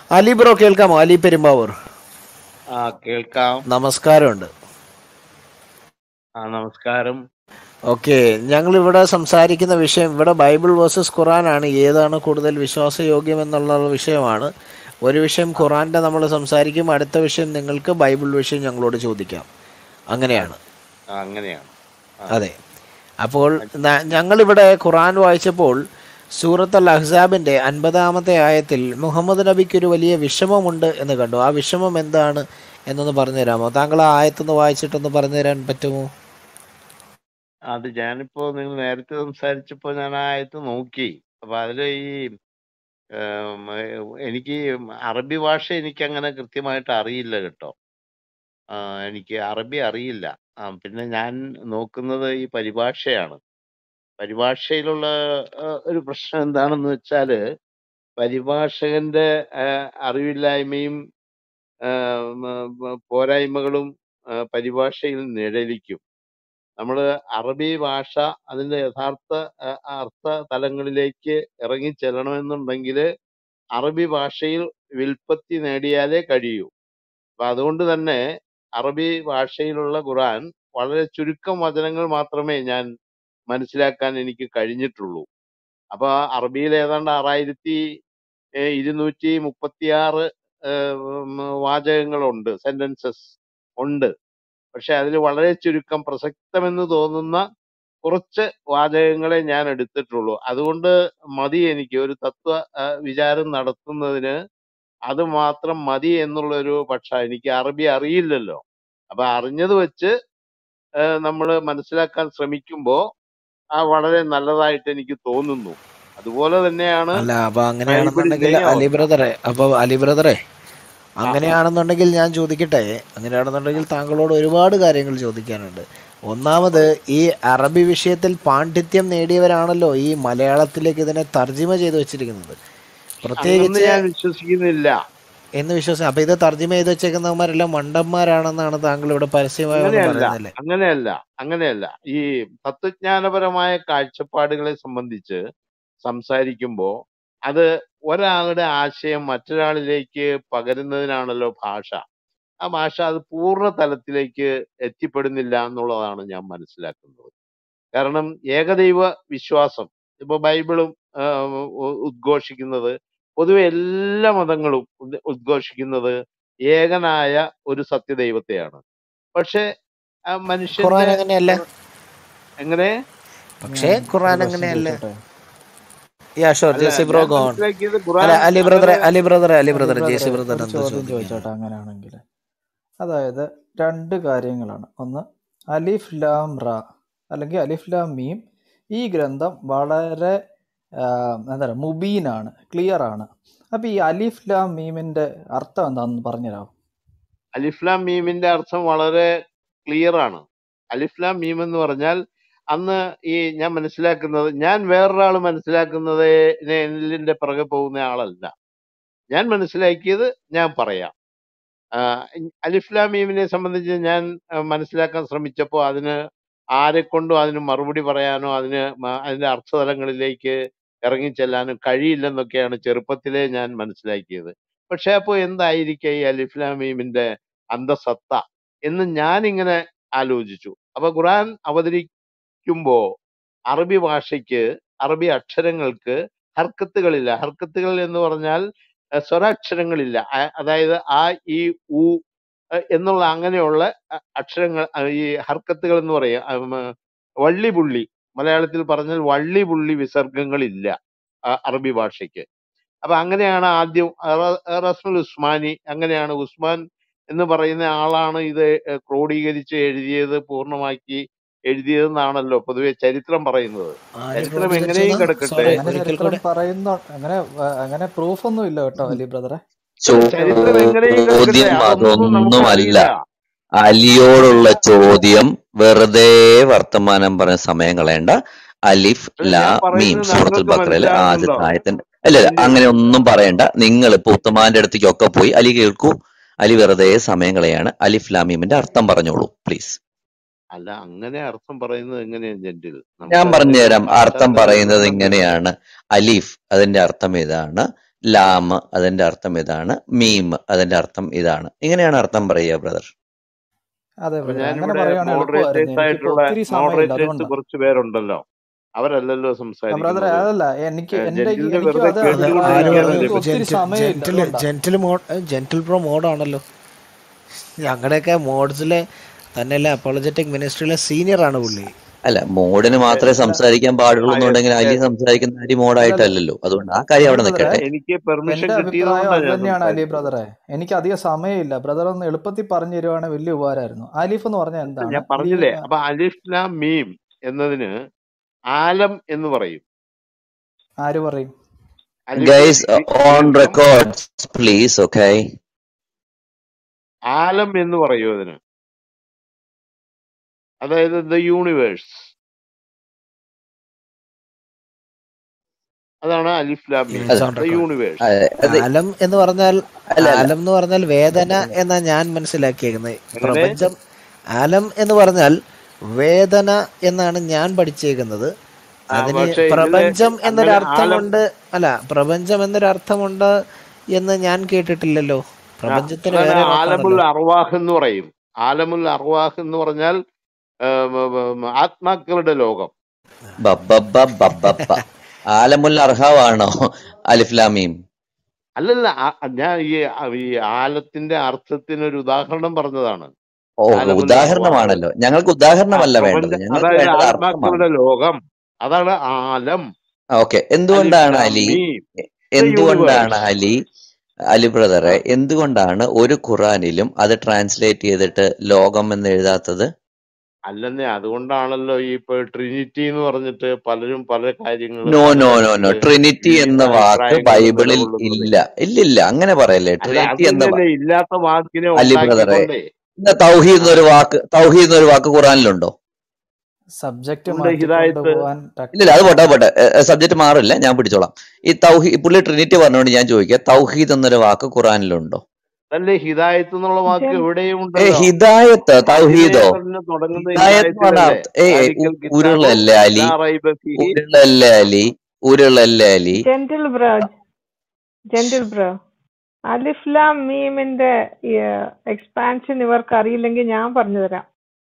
Ali bro കേൾക്കാമോ അലി പെരുമ്പാവൂർ ആ കേൾക്കാം നമസ്കാരമുണ്ട് ആ നമസ്കാരം ഓക്കെ ഞങ്ങൾ ഇവിടെ സംസാരിക്കുന്ന വിഷയം ഇവിടെ ബൈബിൾ വേഴ്സസ് ഖുറാനാണ് ഏതാണ് കൂടുതൽ വിശ്വാസയോഗ്യം എന്നുള്ള വിഷയമാണ് ഒരു വിഷയം ഖുറാന്റെ നമ്മൾ സംസാരിക്കും അടുത്ത വിഷയം നിങ്ങൾക്ക് ബൈബിൾ വിഷയം ഞങ്ങളോട് ചോദിക്കാം അങ്ങനെയാണ് ആ, അങ്ങനെയാണ് ആ, അതെ അപ്പോൾ ന- ഞങ്ങളിവിടെ ഖുറാൻ വായിച്ചപ്പോൾ സൂറത്ത് അൽ അഹ്സാബിന്റെ അൻപതാമത്തെ ആയത്തിൽ മുഹമ്മദ് നബിക്ക് ഒരു വലിയ വിഷമമുണ്ട് എന്ന് കണ്ടു ആ വിഷമം എന്താണ് എന്നൊന്ന് പറഞ്ഞു തരാമോ താങ്കൾ ആ ആയത്തൊന്ന് വായിച്ചിട്ടൊന്ന് പറഞ്ഞു തരാൻ പറ്റുമോ അത് ഞാനിപ്പോ നിങ്ങൾ നേരത്തെ സംസാരിച്ചപ്പോ ഞാൻ ആ ആയത്ത് നോക്കി അപ്പൊ അതില് ഈ ഏം, എനിക്ക് അറബി ഭാഷ എനിക്ക് അങ്ങനെ കൃത്യമായിട്ട് അറിയില്ല കേട്ടോ ആ, എനിക്ക് അറബി അറിയില്ല ആ, പിന്നെ ഞാൻ നോക്കുന്നത് ഈ പരിഭാഷയാണ് പരിഭാഷയിലുള്ള ആ, ഒരു പ്രശ്നം എന്താണെന്ന് വെച്ചാല് പരിഭാഷകന്റെ ആ, അറിവില്ലായ്മയും ആ, മ- മ- പോരായ്മകളും ആ, പരിഭാഷയിൽ നിഴലിക്കും നമ്മൾ അറബി ഭാഷ അതിന്റെ യഥാർത്ഥ ആ, അർത്ഥ തലങ്ങളിലേക്ക് ഇറങ്ങി ചെല്ലണമെന്നുണ്ടെങ്കിൽ അറബി ഭാഷയിൽ വിൽപ്പത്തി നേടിയാലേ കഴിയൂ അപ്പൊ അതുകൊണ്ട് തന്നെ അറബി ഭാഷയിലുള്ള ഖുർആൻ വളരെ ചുരുക്കം വചനങ്ങൾ മാത്രമേ ഞാൻ മനസ്സിലാക്കാൻ എനിക്ക് കഴിഞ്ഞിട്ടുള്ളൂ അപ്പൊ അറബിയിൽ ഏതാണ്ട് ആറായിരത്തി ഏഹ് ഇരുന്നൂറ്റി മുപ്പത്തിയാറ് വാചകങ്ങളുണ്ട് സെന്റൻസസ് ഉണ്ട് പക്ഷെ അതിൽ വളരെ ചുരുക്കം പ്രസക്തമെന്ന് തോന്നുന്ന കുറച്ച് വാചകങ്ങളെ ഞാൻ എടുത്തിട്ടുള്ളൂ അതുകൊണ്ട് മതി എനിക്ക് ഒരു തത്വ ആ, വിചാരം നടത്തുന്നതിന് അത് മാത്രം മതി എന്നുള്ളൊരു പക്ഷ എനിക്ക് അറബി അറിയില്ലല്ലോ അപ്പൊ അറിഞ്ഞത് വെച്ച് നമ്മൾ മനസ്സിലാക്കാൻ ശ്രമിക്കുമ്പോ ആ വളരെ നല്ലതായിട്ട് എനിക്ക് തോന്നുന്നു അതുപോലെ തന്നെയാണ് അല്ല അപ്പൊ അങ്ങനെയാണെന്നുണ്ടെങ്കിൽ ബൈബിളിലെയും അലി ബ്രദറെ അപ്പൊ അലി ബ്രദറെ ആ, ആ. അങ്ങനെയാണെന്നുണ്ടെങ്കിൽ ഞാൻ ചോദിക്കട്ടെ അങ്ങനെയാണെന്നുണ്ടെങ്കിൽ താങ്കളോട് ഒരുപാട് കാര്യങ്ങൾ ചോദിക്കാനുണ്ട് ഒന്നാമത് ഈ അറബി വിഷയത്തിൽ പാണ്ഡിത്യം നേടിയവരാണല്ലോ ഈ മലയാളത്തിലേക്ക് ഇതിനെ തർജിമ ചെയ്ത് വെച്ചിരിക്കുന്നത് അങ്ങനൊന്നും പ്രത്യേകിച്ച് ഞാൻ വിശ്വസിക്കുന്നില്ല എന്ന് വിശ്വസിക്കും അപ്പൊ ഇത് തർജ്ജിമ ചെയ്ത് വെച്ചേക്കുന്നവന്മാരെല്ലാം മണ്ടന്മാരാണെന്നാണ് താങ്കൾ ഇവിടെ പരസ്യമായി വന്ന് അങ്ങനെയല്ല പറയുന്നല്ലേ അങ്ങനെയല്ല അങ്ങനെയല്ല ഈ തത്വജ്ഞാനപരമായ കാഴ്ചപ്പാടുകളെ സംബന്ധിച്ച് സംസാരിക്കുമ്പോൾ അത് ഒരാളുടെ ആശയം മറ്റൊരാളിലേക്ക് പകരുന്നതിനാണല്ലോ ഭാഷ ആ ഭാഷ അത് പൂർണ്ണ തലത്തിലേക്ക് എത്തിപ്പെടുന്നില്ല എന്നുള്ളതാണ് ഞാൻ മനസ്സിലാക്കുന്നത് കാരണം ഏകദൈവ വിശ്വാസം ഇപ്പൊ ബൈബിളും ആ, ഉ- ഉദ്ഘോഷിക്കുന്നത് പൊതുവെ എല്ലാ മതങ്ങളും ഉദ്- ഉദ്ഘോഷിക്കുന്നത് ഏകനായ ഒരു സത്യദൈവത്തെയാണ് പക്ഷെ ആ ഖുറാൻ മനുഷ്യന്റെ അങ്ങനെയല്ല എങ്ങനെ പക്ഷേ ഞാൻ ഖുറാൻ ഒരു ക്വസ്റ്റ്യൻ അങ്ങനെയല്ല ചോദിച്ചോട്ടെ യാ ഷുവർ അല്ല ജെസി ബ്രോ ഞാൻ ഗോൺ മനസ്സിലാക്കിയത് അല്ല ഖുറാൻ അലി ബ്രദറെ അങ്ങനെ അലി ബ്രദറെ അലി അലി ബ്രദർ ജെസി ബ്രദറെ ബ്രദർ ഒരു എന്താ ചോദ്യം ചോദിക്കാനുണ്ട് ചോദിച്ചോട്ടെ അങ്ങനെയാണെങ്കിൽ അതായത് രണ്ട് കാര്യങ്ങളാണ് ഒന്ന് അലിഫ് ലാം റ അല്ലെങ്കിൽ അലിഫ് ലാം മീം ഈ ഗ്രന്ഥം വളരെ ആ, എന്താ പറയുക മുബീനാണ് ക്ലിയർ ആണ് അപ്പൊ ഈ അലിഫ് ലാം മീമിന്റെ അർത്ഥം എന്താണെന്ന് പറഞ്ഞുതരാമോ അലിഫ്ലാം മീമിന്റെ അർത്ഥം വളരെ ക്ലിയർ ആണ് അലിഫ്ലാം മീം എന്ന് പറഞ്ഞാൽ അന്ന് ഈ ഞാൻ മനസ്സിലാക്കുന്നത് ഞാൻ വേറൊരാൾ മനസ്സിലാക്കുന്നത് എന്നിന്റെ പിറകെ പോകുന്ന ആളല്ല ഞാൻ മനസ്സിലാക്കിയത് ഞാൻ പറയാം ആഹ് അലിഫ്ലാം മീമിനെ സംബന്ധിച്ച് ഞാൻ ആഹ് മനസ്സിലാക്കാൻ ശ്രമിച്ചപ്പോൾ അതിന് ആരെ കൊണ്ടും അതിന് മറുപടി പറയാനോ അതിന് മ- അതിന്റെ അർത്ഥതലങ്ങളിലേക്ക് ഇറങ്ങിച്ചെല്ലാനും കഴിയില്ലെന്നൊക്കെയാണ് ചെറുപ്പത്തിലേ ഞാൻ മനസ്സിലാക്കിയത് പക്ഷെ അപ്പോൾ എന്തായിരിക്കും ഈ അലിഫ്ലാം മീമിന്റെ അന്തസത്ത എന്ന് ഞാൻ ഇങ്ങനെ ആലോചിച്ചു അപ്പൊ ഖുറാൻ അവതരിക്കുമ്പോ അറബി ഭാഷയ്ക്ക് അറബി അക്ഷരങ്ങൾക്ക് ഹർക്കത്തുകളില്ല ഹർക്കത്തുകൾ എന്ന് പറഞ്ഞാൽ അഹ് സ്വരാക്ഷരങ്ങളില്ല ആ- അതായത് ആ ഈ ഉ അഹ് എന്നുള്ള അങ്ങനെയുള്ള അ- അക്ഷരങ്ങൾ അഹ് ഈ ഹർക്കത്തുകൾ എന്ന് പറയാം ഉം, വള്ളി പുള്ളി മലയാളത്തിൽ പറഞ്ഞാൽ വള്ളി പുള്ളി വിസർഗങ്ങളില്ല ആ അറബി ഭാഷയ്ക്ക് അപ്പൊ അങ്ങനെയാണ് ആദ്യം റ- റസ്മുൽ ഉസ്മാനി അങ്ങനെയാണ് ഉസ്മാൻ എന്ന് പറയുന്ന ആളാണ് ഇത് ഏഹ് ക്രോഡീകരിച്ച് എഴുതിയത് പൂർണ്ണമാക്കി എഴുതിയതെന്നാണല്ലോ പൊതുവെ ചരിത്രം പറയുന്നത് ആര് ചരിത്രം എങ്ങനെയും ക്രോഡീകരിച്ചത് കിടക്കട്ടെ സോറി അങ്ങനെ ഒരിക്കൽ ചരിത്രം കൂടെ പറയുന്ന അങ്ങനെ അങ്ങനെ പ്രൂഫ് ഒന്നും ഇല്ല കേട്ടോ അലി ബ്രദറെ ചരിത്രം എങ്ങനെയും കിടക്കട്ടെ ചോദ്യം അതൊന്നും അതൊന്നുമല്ല നമുക്കറിയില്ല അലിയോടുള്ള ചോദ്യം വെറുതെ വർത്തമാനം പറഞ്ഞ സമയം കളയണ്ട അലിഫ് അല്ല ലാ ഞാൻ മീം പറയുന്നത് സൂറത്തുൽ താങ്കൾക്ക് ബക്കറയിലെ മനസ്സിലാകുന്നുണ്ടോ ആദ്യത്തെ ആയത്തിന്റെ അല്ല അല്ല എന്റെ അങ്ങനെ ഒന്നും പറയണ്ട നിങ്ങൾ ഇപ്പൊ ഉത്തമാന്റെ അടുത്തേക്കൊക്കെ പോയി അലി കേൾക്കൂ അലി വെറുതെ സമയം കളയാണ് അലിഫ് ലാ മീമിന്റെ അർത്ഥം പറഞ്ഞോളൂ പ്ലീസ് അല്ല അങ്ങനെ അർത്ഥം പറയുന്നത് എങ്ങനെയാ ജെന്റിൽ ഞാൻ നമുക്ക് അതിന്റെ പറഞ്ഞുതരാം അർത്ഥം പശ്ചാത്തലം പറയുന്നത് എന്താണെന്ന് ഇങ്ങനെയാണ് അലിഫ് അതിന്റെ അർത്ഥം ഇതാണ് ലാം അതിന്റെ അർത്ഥം ഇതാണ് മീം അതിന്റെ അർത്ഥം ഇതാണ് ഇങ്ങനെയാണ് അർത്ഥം പറയുക ബ്രദർ അതെ അപ്പൊ ബ്രദർ അങ്ങനെ ഞാനിവിടെ പറയുവാണെങ്കിൽ എളുപ്പമായിരുന്നു മോഡറേറ്റേഴ്സ് എനിക്കിപ്പോ ആയിട്ടുള്ള ഒത്തിരി സമയമില്ല മോഡറേറ്റേഴ്സ് അതുകൊണ്ടാണ് കുറച്ച് പേരുണ്ടല്ലോ അവരല്ലല്ലോ ബ്രദറെ സംസാരിക്കുന്നത് അതല്ല എനിക്ക് ഏഹ് എന്റെ ജെന്റിലിനെ എനിക്കും വെറുതെ അത് അത് ആര് അഭിപ്രായമാണ് പറഞ്ഞു എനിക്ക് ഒത്തിരി ജെന്റിൽ സമയമില്ല ജെന്റിൽ അതുകൊണ്ടാണ് ജെന്റിൽ മോഡ് ജെന്റിൽ പ്രോ മോഡാണല്ലോ ഞങ്ങളുടെയൊക്കെ മോഡ്സിലെ തന്നെയല്ല അപ്പോളജറ്റിക് മിനിസ്ട്രിയിലെ സീനിയർ ആണ് പുള്ളി അല്ല മോഡിന് മാത്രമേ അല്ല സംസാരിക്കാൻ പാടുള്ളൂ ആ, yes, എന്നുണ്ടെങ്കിൽ അലി yes. സംസാരിക്കുന്ന അലി അല്ലല്ല മോഡായിട്ടല്ലല്ലോ അതുകൊണ്ട് ആ കാര്യം അലി അവിടെ ബ്രദറെ നിൽക്കട്ടെ എനിക്ക് പെർമിഷൻ എന്റെ അഭിപ്രായം കിട്ടിയതുകൊണ്ടാണ് അത് ഞാൻ തന്നെയാണ് അലി സംസാരിച്ചത് ബ്രദറെ എനിക്ക് അധികം സമയമില്ല ബ്രദർ ഒന്ന് എളുപ്പത്തിൽ പറഞ്ഞു തരുവാണെങ്കിൽ വലിയ ഉപകാരമായിരുന്നു ആലിഫ് എന്ന് പറഞ്ഞാൽ എന്താണ് ഞാൻ ലീ പറഞ്ഞില്ലേ അപ്പൊ അലിഫ്ലാം മീം എന്നതിന് ആലം എന്ന് പറയും ആര് പറയും അലിഫ് ഗൈസ് ഗി- ഓൺ ദീർഘം റെക്കോർഡ് പ്ലീസ് ഓക്കെ ആലം എന്ന് പറയും അതിന് അതായത് ദ യൂണിവേഴ്സ് അതാണ് അലിഫ്ലാം മീം it's on the record universe അത് ആലം എന്ന് പറഞ്ഞാൽ അല്ല അല്ല ആലം എന്ന് പറഞ്ഞാൽ വേദന എന്നാ ഞാൻ മനസ്സിലാക്കിയേക്കുന്നത് എങ്ങനെ പ്രപഞ്ചം ആലം എന്ന് പറഞ്ഞാൽ വേദന എന്നാണ് ഞാൻ പഠിച്ചേക്കുന്നത് ആ അതിന് പക്ഷെ ഇതില് പ്രപഞ്ചം അങ്ങനെ എന്നൊരർത്ഥമുണ്ട് ആലം അല്ല പ്രപഞ്ചം എന്നൊരർത്ഥമുണ്ട് എന്ന് ഞാൻ കേട്ടിട്ടില്ലല്ലോ ആ, പ്രപഞ്ചത്തിന് അതാണ് വേറെ ആലമുൽ വാക്കാണല്ലോ അർവാഹ് എന്ന് പറയും ആലമുൽ അർവാഹ് എന്ന് പറഞ്ഞാൽ ഏം, ഏം, ആത്മാക്കളുടെ ലോകം ബബ്ബബ്ബ ബബ്ബബ്ബ ആലമുൽ അർഹാവാണോ അലിഫ്ലാമീം അല്ലല്ല ആ- ഞാൻ ഈ ഈ ആലത്തിന്റെ അർത്ഥത്തിന് ഒരു ഉദാഹരണം പറഞ്ഞതാണ് ഓ ആലമുൽ അർവാഹ് ഉദാഹരണമാണല്ലോ ഞങ്ങൾക്ക് ആ ഉദാഹരണമല്ല പ്രപഞ്ച വേണ്ടത് ഞങ്ങൾക്ക് അതായത് വേണ്ടത് അർത്ഥമാണ് ആത്മാക്കളുടെ ലോകം അതാണ് ആലം ഓക്കെ എന്തുകൊണ്ടാണ് അലിഫ്ലാം അലി മീം എ- ദ എന്തുകൊണ്ടാണ് യൂണിവേഴ്സ് അലി അലി ബ്രദറെ ആ എന്തുകൊണ്ടാണ് ഒരു ഖുറാനിലും അത് ട്രാൻസ്ലേറ്റ് ചെയ്തിട്ട് ലോകം എന്ന് എഴുതാത്തത് അല്ലെന്നേ അതുകൊണ്ടാണല്ലോ ഈ ഇപ്പൊ ട്രിനിറ്റി എന്ന് പറഞ്ഞിട്ട് പലരും പല കാര്യങ്ങളും നോ നോ നോ നോ അതിനകത്ത് ട്രിനിറ്റി വിവിധ എന്ന വാക്ക് അഭിപ്രായങ്ങളും ബൈബിളിൽ നിലകൊള്ളുന്നത് ഇല്ല ഇല്ലില്ല അങ്ങനെ പറയല്ലേ അല്ല ട്രിനിറ്റി എന്ന വാ- അതല്ലേ ഇല്ലാത്ത വാക്കിനെ അലി ബ്രദറെ ഉണ്ടാക്കിക്കൊണ്ടേ ഇന്ന് തൗഹീദ് ആ എന്നൊരു വാക്ക് തൗഹീദ് എന്നൊരു വാക്ക് ഖുറാനിലുണ്ടോ സബ്ജക്റ്റ് ഉണ്ട് മാറ്റിക്കൊണ്ട് ഹിദായത്ത് പോവാൻ ഇല്ലില്ല അത് പോട്ടെ അത് പോട്ടെ സബ്ജക്ട് മാറില്ല ഞാൻ പിടിച്ചോളാം ഈ തൗഹീ പുള്ളി ട്രിനിറ്റി പറഞ്ഞുകൊണ്ട് ഞാൻ ചോദിക്കുക തൗഹീദ് എന്നൊരു വാക്ക് ഖുറാനിലുണ്ടോ അതല്ലേ ഹിദായത്ത് എന്നുള്ള വാക്ക് ജൻ എവിടെയും ഏ ഉണ്ടല്ലോ ഹിദായത്ത് അതിനെ തൗഹീദോ പറഞ്ഞ് തുടങ്ങുന്നത് ഹിദായത്ത് എന്ന് പറഞ്ഞ ഹിദായത്തിലല്ലേ അർത്ഥ- ഏ ദാലിക്കൽ കിതാബു ഉരുളല്ലേ അലി ലാ റൈബ ഫീഹി ഉരുളല്ലേ അലി ഉരുളല്ലേ Ali gentle bro gentle bro അലിഫ്ലാം മീമിന്റെ എക്സ്പാൻഷൻ ഇവർക്ക് അറിയില്ലെങ്കിൽ ഞാൻ പറഞ്ഞു തരാം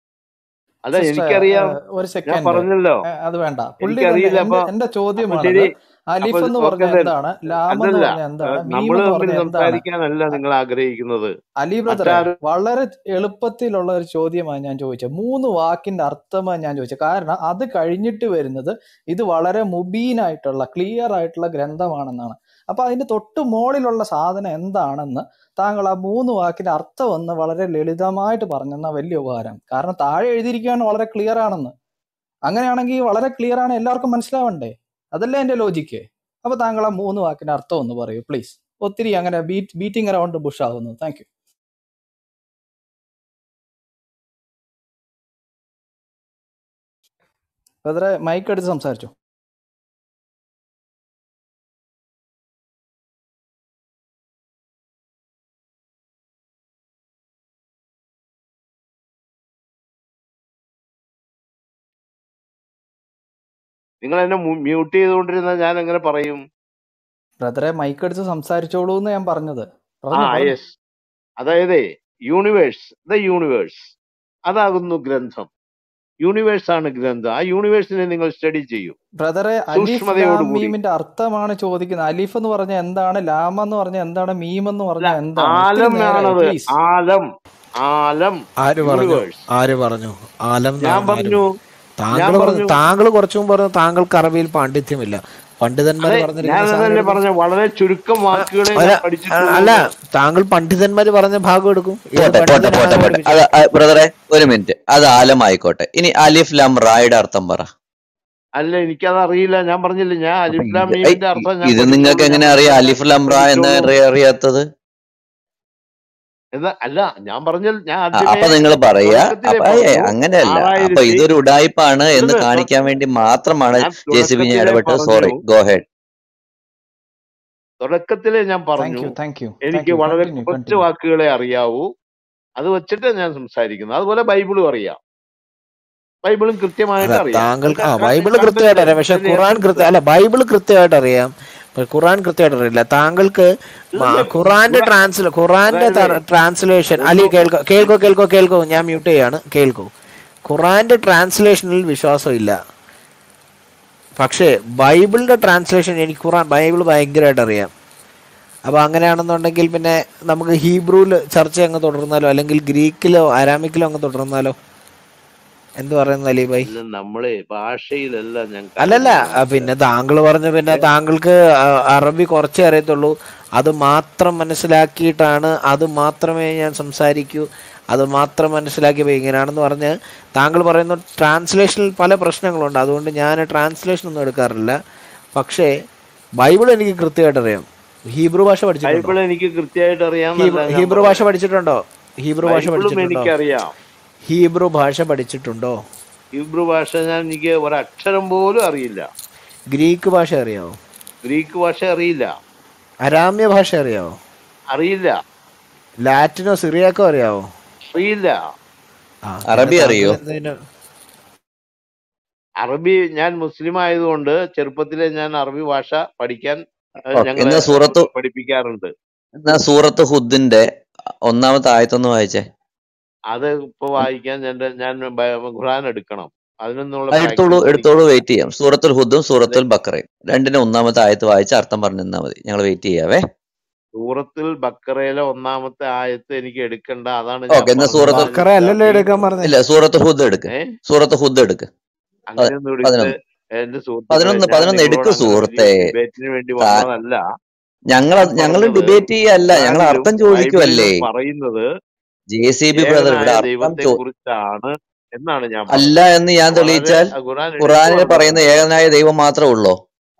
അല്ല സിസ്റ്റർ എനിക്കറിയാം ഒരു ഞാൻ സെക്കൻഡ് പറഞ്ഞല്ലോ അത് വേണ്ട പുള്ളി തന്നെ എനിക്കറിയില്ല എന്റെ അപ്പൊ എന്റെ അപ്പൊ ചോദ്യമാണത് ശരി അലിഫ് അപ്പൊ എന്ന് ഓക്കെ പറഞ്ഞ എന്താണ് ലാം എന്ന് അല്ലല്ല പറഞ്ഞ എന്താണ് മീം നമ്മൾ എന്ന് തമ്മിൽ പറഞ്ഞ എന്താണ് സംസാരിക്കാനല്ല നിങ്ങൾ ആഗ്രഹിക്കുന്നത് അലി ബ്രദറെ മറ്റാരും വളരെ എളുപ്പത്തിലുള്ള ഒരു ചോദ്യമാണ് ഞാൻ ചോദിച്ചത് മൂന്ന് വാക്കിന്റെ അർത്ഥമാണ് ഞാൻ ചോദിച്ചത് കാരണം അത് കഴിഞ്ഞിട്ട് വരുന്നത് ഇത് വളരെ മുബീനായിട്ടുള്ള ക്ലിയർ ആയിട്ടുള്ള ഗ്രന്ഥമാണെന്നാണ് അപ്പൊ അതിന്റെ തൊട്ട് മുകളിലുള്ള സാധനം എന്താണെന്ന് താങ്കൾ ആ മൂന്ന് വാക്കിന്റെ അർത്ഥം ഒന്ന് വളരെ ലളിതമായിട്ട് പറഞ്ഞെന്ന വലിയ ഉപകാരം കാരണം താഴെ എഴുതിയിരിക്കുകയാണ് വളരെ ക്ലിയർ ആണെന്ന് അങ്ങനെയാണെങ്കിൽ വളരെ ക്ലിയർ ആണ് എല്ലാവർക്കും മനസ്സിലാവണ്ടേ അതല്ലേ എന്റെ ലോജിക്ക് അപ്പൊ താങ്കൾ ആ മൂന്ന് വാക്കിന്റെ അർത്ഥം ഒന്ന് പറയൂ പ്ലീസ് ഒത്തിരി അങ്ങനെ ബീറ്റ് ബീറ്റിംഗ് അറൗണ്ട് ബുഷ് ആവുന്നു താങ്ക് യു ബ്രദറെ മൈക്ക് എടുത്ത് സംസാരിച്ചു നിങ്ങൾ എന്നെ മ്യൂട്ട് ചെയ്തുകൊണ്ടിരുന്നാൽ ഞാൻ എങ്ങനെ പറയും ബ്രദറെ മൈക്ക് എടുത്ത് സംസാരിച്ചോളൂ എന്ന് ഞാൻ പറഞ്ഞത് ആ പറഞ്ഞു പറഞ്ഞു യെസ് അതായത് യൂണിവേഴ്സ് ദ യൂണിവേഴ്സ് അതാകുന്നു ഗ്രന്ഥം യൂണിവേഴ്സ് ആണ് ഗ്രന്ഥം ആ യൂണിവേഴ്സിനെ നിങ്ങൾ സ്റ്റഡി ചെയ്യൂ ബ്രദറെ അലിഫ് ലാം സൂക്ഷ്മതയോടുകൂടി മീമിന്റെ അർത്ഥമാണ് ചോദിക്കുന്നത് അലിഫ് എന്ന് പറഞ്ഞ എന്താണ് ലാം എന്ന് പറഞ്ഞ എന്താണ് മീം എന്ന് അല്ല പറഞ്ഞ എന്താണ് ഒത്തിരി ആലം നേരമായി ആണത് പ്ലീസ് ആലം ആലം ആര് പറഞ്ഞു യൂണിവേഴ്സ് ആര് പറഞ്ഞു ആലം ഞാൻ എന്നാണ് ആര് പറഞ്ഞു താങ്കൾ ഞാൻ പറഞ്ഞു പറഞ്ഞു താങ്കൾ കുറച്ചു മുമ്പ് പറഞ്ഞു താങ്കൾക്ക് അറബിയിൽ പാണ്ഡിത്യമില്ല പണ്ഡിതന്മാർ അതെ പറഞ്ഞിരിക്കുന്ന ഞാൻ അതല്ലേ സാധനം പറഞ്ഞ വളരെ ചുരുക്കം വാക്കുകളെ അല്ല ഞാൻ പഠിച്ചിട്ടുള്ളൂ അല്ല എന്ന് താങ്കൾ പണ്ഡിതന്മാർ പറഞ്ഞ ഭാഗം എടുക്കും ഏത് പോട്ടെ പോട്ടെ പോട്ടെ പണ്ഡിതനാണ് പോട്ടെ പഠിപ്പിച്ചത് അത് ബ്രദറെ ഒരു മിനിറ്റ് അത് ആലമായിക്കോട്ടെ ഇനി അലിഫ് ലാം റായുടെ അർത്ഥം പറ അല്ല എനിക്കത് അറിയില്ല ഞാൻ പറഞ്ഞില്ല ഞാൻ അപ്പൊ അലിഫ്ലാം ഇത് മീമിന്റെ അർത്ഥം ഞാൻ ഇത് നിങ്ങൾക്ക് പഠിച്ചോളൂ ഞാൻ എങ്ങനെ അറിയാം മനസ്സിലാക്കി അലിഫ് ലാം റാ എന്ന് പഠിച്ചോളൂ അറിയ- അറിയാത്തത് എന്നാ അല്ല ഞാൻ പറഞ്ഞ ഞാൻ ആ, ആദ്യമേ അപ്പൊ നിങ്ങൾ പറയാ തുടക്കത്തിലേ അപ്പൊ ഏയ് പറഞ്ഞു അങ്ങനെയല്ല അപ്പൊ ആറായിരത്തി ഇതൊരു ഉടായ്പാണ് എന്ന് ഇല്ലെന്ന് തൊ- കാണിക്കാൻ വേണ്ടി മാത്രമാണ് ഞാൻ ജെ സി ബി ഞാൻ തുടക്കത്തിലേ ഇടപെട്ട് പറഞ്ഞു സോറി ഗോ ഹെഡ് തുടക്കത്തിലേ ഞാൻ താങ്ക് പറഞ്ഞു യു താങ്ക് യു താങ്ക് എനിക്ക് യു വളരെ കണ്ടിന്യൂ കുറച്ച് കണ്ടിന്യൂ വാക്കുകളെ അറിയാവൂ അത് വെച്ചിട്ട് ഞാൻ സംസാരിക്കുന്നത് അതുപോലെ ബൈബിളും അറിയാം ബൈബിളും കൃത്യമായിട്ട് അല്ല അറിയാം താങ്കൾക്ക് ആ എന്താ ബൈബിള് കണ്ടന്റ് കൃത്യമായിട്ട് അറിയാം പക്ഷെ അതിന്റെ ഖുറാൻ എസൻസ് കൃത്യ അല്ല ബൈബിള് കൃത്യമായിട്ട് അറിയാം ഇപ്പൊ ഖുറാൻ കൃത്യമായിട്ട് അറിയില്ല താങ്കൾക്ക് മ- ഇല്ല, ഖുറാന്റെ ഖുറാൻ ട്രാൻസ്ല ഖുറാന്റെ അതായത് ട്രാൻസ്ലേഷൻ അലി ഒന്നും കേൾക്കോ കേൾക്കോ കേൾക്കോ കേൾക്കോ ഞാൻ മ്യൂട്ട് ചെയ്യാണ് കേൾക്കൂ ഖുറാന്റെ ട്രാൻസ്ലേഷനിൽ വിശ്വാസം ഇല്ല പക്ഷേ ബൈബിളിന്റെ ട്രാൻസ്ലേഷൻ എനിക്ക് ഖുറാൻ ബൈബിൾ ഭയങ്കരമായിട്ട് അറിയാം അപ്പോൾ അങ്ങനെയാണെന്നുണ്ടെങ്കിൽ പിന്നെ നമുക്ക് ഹീബ്രുവിൽ ചർച്ച അങ്ങ് തുടർന്നാലോ അല്ലെങ്കിൽ ഗ്രീക്കിലോ അരാമിക്കിലോ അങ്ങ് തുടർന്നാലോ എന്ത് പറയുന്നു അലി ഭായ് ഇല്ല, നമ്മളെ ഭാഷയിലല്ല ഞാൻ അല്ലല്ല കാര്യങ്ങൾ ആ, പിന്നെ താങ്കൾ പറഞ്ഞു പിന്നെ താങ്കൾക്ക് ആ, അറബി കുറച്ചേ അറിയത്തുള്ളൂ അത് മാത്രം മനസ്സിലാക്കിയിട്ടാണ് അത് മാത്രമേ ഞാൻ സംസാരിക്കൂ അത് മാത്രം മനസ്സിലാക്കിയപ്പോൾ ഇങ്ങനെയാണെന്ന് പറഞ്ഞ് താങ്കൾ പറയുന്നു ട്രാൻസ്ലേഷനിൽ പല പ്രശ്നങ്ങളുണ്ട് അതുകൊണ്ട് ഞാൻ ട്രാൻസ്ലേഷൻ ഒന്നും എടുക്കാറില്ല പക്ഷേ ബൈബിൾ എനിക്ക് കൃത്യമായിട്ട് അറിയാം ഹീബ്രു ഭാഷ പഠിച്ചിട്ടുണ്ടോ ബൈബിൾ എനിക്ക് കൃത്യമായിട്ട് അറിയാമെന്നല്ല ഹീബ്രു ഞാൻ ഹീബ്രു ഭാഷ പറഞ്ഞത് പഠിച്ചിട്ടുണ്ടോ ഹീബ്രു ഭാഷ ബൈബിളും പഠിച്ചിട്ടുണ്ടോ എനിക്കറിയാം ഹീബ്രു ഭാഷ പഠിച്ചിട്ടുണ്ടോ ഹീബ്രു ഭാഷ ഞാൻ എനിക്ക് ഒരക്ഷരം പോലും അറിയില്ല ഗ്രീക്ക് ഭാഷ അറിയാവോ ഗ്രീക്ക് ഭാഷ അറിയില്ല അരാമ്യ ഭാഷ അറിയാവോ അറിയില്ല ലാറ്റിനോ സിറിയാക്കോ അറിയാവോ അറിയില്ല ആ അറബി പിന്നെ അറിയോ താങ്കൾ എന്തിനാ അറബി ഞാൻ മുസ്ലിം ആയതുകൊണ്ട് ചെറുപ്പത്തിലെ ഞാൻ അറബി ഭാഷ പഠിക്കാൻ ഏഹ്, ഓക്കെ ഞങ്ങളെ എന്നാ സൂറത്ത് പഠിപ്പിക്കാറുണ്ട് എന്നാ സൂറത്ത് ഹുദിന്റെ ഒന്നാമത്തെ ആയത്തൊന്ന് വായിച്ചേ അത് ഇപ്പൊ വായിക്കാൻ ഞാൻ ഞാൻ ബ- ഖുർആൻ എടുക്കണം അതിനൊന്നുള്ള അത് എടുത്തോളൂ പ്രാക്ടീസ് എടുത്തോളൂ എനിക്കില്ല വെയിറ്റ് ചെയ്യാം സൂറത്തുൽ ഹുദും അതെ സൂറത്തുൽ ബക്കറയും രണ്ടിന്റെ ഒന്നാമത്തെ ആയത്ത് വായിച്ച് അർത്ഥം പറഞ്ഞു തന്നാ മതി ഞങ്ങൾ വെയിറ്റ് ചെയ്യാവേ സൂറത്തിൽ ബക്കറയിലെ ഒന്നാമത്തെ ആയത്ത് എനിക്ക് എടുക്കണ്ട അതാണ് ഞാൻ ഓക്കെ എന്നാ പറഞ്ഞത് സൂറത്ത് ബക്കറ അല്ലല്ലോ മനസ്സിലാക്കി എടുക്കാൻ പറഞ്ഞേ ഇല്ല സൂറത്ത് ഹുദ് എടുക്ക് ഏ സൂറത്ത് ഹുദ് എടുക്ക് പ- അങ്ങനെയൊന്നും എടുത്ത് പതിനൊന്ന് എന്റെ സുഹൃത്തുക്കളെ പതിനൊന്ന് ഞാൻ പതിനൊന്ന് നിങ്ങളോട് എടുക്ക് അങ്ങനെ വലിയ സുഹൃത്തെ ഡിബേറ്റിന് വേണ്ടി താ- വന്നതല്ല ഞങ്ങൾ ഞാൻ ഞങ്ങൾ പറഞ്ഞത് ഡിബേറ്റ് ചെയ്യല്ല ഞങ്ങൾ ഖുറാനിലും അർത്ഥം ബൈബിളിലും ചോദിക്കുവല്ലേ പറയുന്നത് ജെ സി ബി ബ്രദർ ഇവിടെ ഏകനായ അർത്ഥം ദൈവത്തെ ചോ കുറിച്ചാണ് എന്നാണ് ഞാൻ അല്ല പറഞ്ഞത് എന്ന് ഞാൻ വളരെ തെളിയിച്ചാൽ ആ ഖുറാൻ എടുത്തു ഖുറാനിൽ പറയുന്ന പറഞ്ഞിട്ടുണ്ട് ഏകനായ ദൈവം മാത്രമേ ഉള്ളോ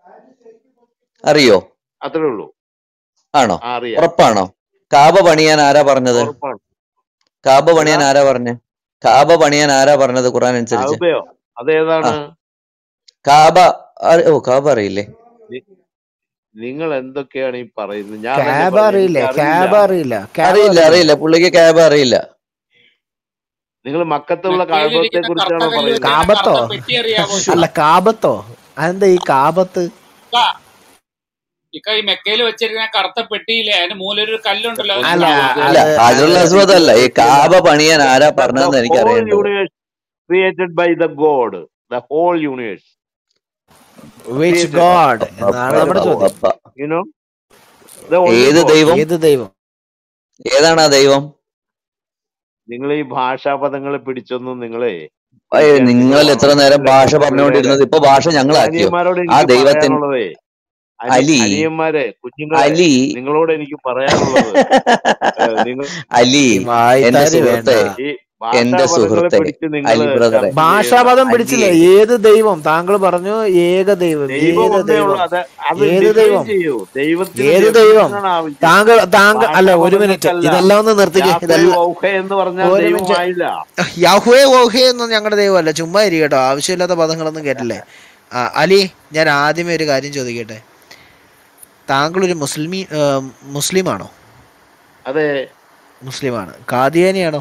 അറിയോ അത്രേ ഉള്ളൂ ആണോ ആ, അറിയാം ഉറപ്പാണോ കാബ പണിയാൻ ആരാ പറഞ്ഞത് ഉറപ്പാണ് കാബ പണിയാൻ ഏതാ ആരാ പറഞ്ഞേ കാബ പണിയാൻ ആരാ പറഞ്ഞത് ഖുറാൻ അനുസരിച്ച് കാബയോ ആ അതേതാണ് കാബ അറി- ഓ കാബ അറിയില്ലേ നി- നിങ്ങൾ എന്തൊക്കെയാണ് ഈ പറയുന്നത് ഞാൻ തന്നെ ക്യാബ് പറഞ്ഞു അറിയില്ലേ എനിക്ക് ക്യാബ് അറിയില്ല അറിയില്ല ക്യാബ് അറിയില്ല അറിയില്ല അറിയില്ല പുള്ളിക്ക് കാബ അറിയില്ല നിങ്ങൾ മക്കത്തുള്ള കാബത്തെ മെക്കയിലിരിക്കുന്ന കുറിച്ചാണോ കറുത്ത കല്ല് പറയുന്നത് വെച്ചാൽ കാബത്തോ കറുത്ത പെട്ടി അറിയാമോ അല്ല കാബത്തോ അതെന്താ ഈ കാബത്ത് ഇക്ക ഇക്ക ഈ മെക്കയിൽ വെച്ചിരിക്കുന്ന കറുത്ത പെട്ടിയില്ലേ അതിന്റെ മൂലൊരു കല്ലുണ്ടല്ലോ അതിന് അല്ല കാബത്ത് അല്ല അത് ഹാജറുൽ അത് അസ്വദ് അല്ല ഈ ശരിയല്ല കാബ പണിയാൻ ആരാ the, the പറഞ്ഞതെന്ന് എനിക്ക് whole അറിയേണ്ടത് universe created by the god the whole universe which created God അപ്പ എന്നാണ് നമ്മുടെ അപ്പ ചോദ്യം അപ്പ you know the only ഏത് god ദൈവം ഏത് ദൈവം ഏതാണ് ആ ദൈവം നിങ്ങൾ ഈ ഭാഷാപദങ്ങളെ പിടിച്ചൊന്നും നിങ്ങളെ അയ്യ, പിടിക്കാൻ നിങ്ങൾ നിങ്ങൾ എത്ര നേരം ഭാഷ വളർന്നിട്ടില്ല പിള്ളേരെ പറഞ്ഞുകൊണ്ടിരുന്നത് ഇപ്പൊ ഭാഷ ഞങ്ങളാക്കിയോ അനിയന്മാരോട് ആ എനിക്ക് ദൈവത്തിൻ പറയാനുള്ളതേ അനി അലി അനിയന്മാരെ കുഞ്ഞുങ്ങളെ അലി നിങ്ങളോട് എനിക്ക് പറയാനുള്ളത് ഏഹ്, നിങ്ങൾ അലി ഈ എന്റെ വായ്ത്താരി വേണ്ട സുഹൃത്തെ ഈ എന്റെ ഭാഷാപദങ്ങളെ സുഹൃത്തെ പിടിച്ച് നിങ്ങൾ അലി ബ്രദറെ ചർച്ച ചെയ്യേണ്ട ഭാഷാപദം അലി പിടിച്ചില്ല ഏത് ദൈവം താങ്കൾ പറഞ്ഞു ഏക ദൈവം ദൈവം ഏത് ഒന്നേ ഉള്ളൂ ദൈവം അത് അത് ഏത് ഡിഫൈൻ ദൈവം ചെയ്യൂ ദൈവത്തിന് ഏത് ദൈവം definition ആണ് ആവശ്യം താങ്കൾ താങ്കൾ അല്ല ഒരു മിനിറ്റ് ഭാഷാപദങ്ങൾക്കല്ല ഇതെല്ലാം ഒന്ന് നിർത്തിക്കേ യാഹ്വേ ഇതെല്ലാം വൗഹ എന്ന് പറഞ്ഞാൽ ഒരു മിനിറ്റ് ദൈവമായില്ല യഹ്വേ വോഹേ ഒന്നും ഞങ്ങളുടെ ദൈവമല്ല ചുമ്മാ ഇരിക്കട്ടോ ആവശ്യമില്ലാത്ത പദങ്ങളൊന്നും കേട്ടില്ലേ ആ അലി ഞാൻ ആദ്യമേ ഒരു കാര്യം ചോദിക്കട്ടെ താങ്കൾ ഒരു മുസ്ലിമി മുസ്ലിമാണോ അതെ മുസ്ലിമാണ് കാദിയാനിയാണോ